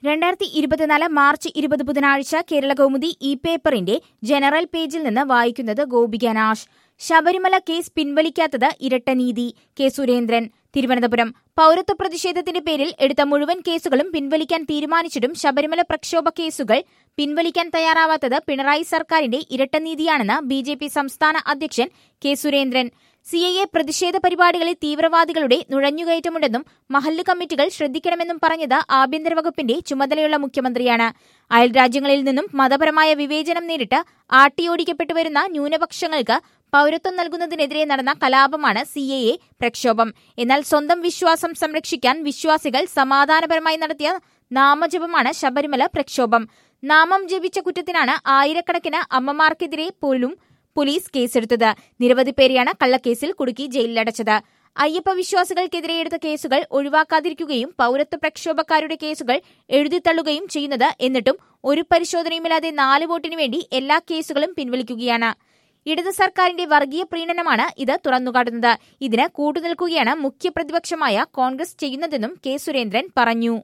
രണ്ടായിരത്തി ഇരുപത്തിനാല് മാർച്ച് ഇരുപത് ബുധനാഴ്ച കേരള കൗമുദി ഇ പേപ്പറിന്റെ ജനറൽ പേജിൽ നിന്ന് വായിക്കുന്നത് ഗോപിക നാഷ് ശബരിമല കേസ് പിൻവലിക്കാത്തത് ഇരട്ട നീതി കെ സുരേന്ദ്രൻ തിരുവനന്തപുരം പൌരത്വ പ്രതിഷേധത്തിന്റെ പേരിൽ എടുത്ത മുഴുവൻ കേസുകളും പിൻവലിക്കാൻ തീരുമാനിച്ചിട്ടും ശബരിമല പ്രക്ഷോഭ കേസുകൾ പിൻവലിക്കാൻ തയ്യാറാവാത്തത് പിണറായി സർക്കാരിന്റെ ഇരട്ട നീതിയാണെന്ന് ബി ജെ പി സംസ്ഥാന അധ്യക്ഷൻ K Surendran C I A പ്രതിഷേധ പരിപാടികളിൽ തീവ്രവാദികളുടെ നുഴഞ്ഞുകയറ്റമുണ്ടെന്നും മഹല്ല് കമ്മിറ്റികൾ ശ്രദ്ധിക്കണമെന്നും പറഞ്ഞത് ആഭ്യന്തര വകുപ്പിന്റെ ചുമതലയുള്ള മുഖ്യമന്ത്രിയാണ് അയൽരാജ്യങ്ങളിൽ നിന്നും മതപരമായ വിവേചനം നേരിട്ട് ആട്ടിയോടിക്കപ്പെട്ടുവരുന്ന ന്യൂനപക്ഷങ്ങൾക്ക് പൌരത്വം നൽകുന്നതിനെതിരെ നടന്ന കലാപമാണ് സി എ എ പ്രക്ഷോഭം എന്നാൽ സ്വന്തം വിശ്വാസം സംരക്ഷിക്കാൻ വിശ്വാസികൾ സമാധാനപരമായി നടത്തിയ നാമജപമാണ് ശബരിമല പ്രക്ഷോഭം നാമം ജപിച്ച കുറ്റത്തിനാണ് ആയിരക്കണക്കിന് അമ്മമാർക്കെതിരെ പോലും പോലീസ് കേസെടുത്തത് നിരവധി പേരെയാണ് കള്ളക്കേസിൽ കുടുക്കി ജയിലിലടച്ചത് അയ്യപ്പ വിശ്വാസികൾക്കെതിരെ എടുത്ത കേസുകൾ ഒഴിവാക്കാതിരിക്കുകയും പൌരത്വ പ്രക്ഷോഭക്കാരുടെ കേസുകൾ എഴുതിത്തള്ളുകയും ചെയ്യുന്നത് എന്നിട്ടും ഒരു പരിശോധനയുമില്ലാതെ നാല് വോട്ടിനു വേണ്ടി എല്ലാ കേസുകളും പിൻവലിക്കുകയാണ് ഇടത് സർക്കാരിന്റെ വർഗീയ പ്രീണനമാണ് ഇത് തുറന്നുകാട്ടുന്നത് ഇതിന് കൂട്ടുനിൽക്കുകയാണ് മുഖ്യ പ്രതിപക്ഷമായ കോൺഗ്രസ് ചെയ്യുന്നതെന്നും കെ സുരേന്ദ്രൻ പറഞ്ഞു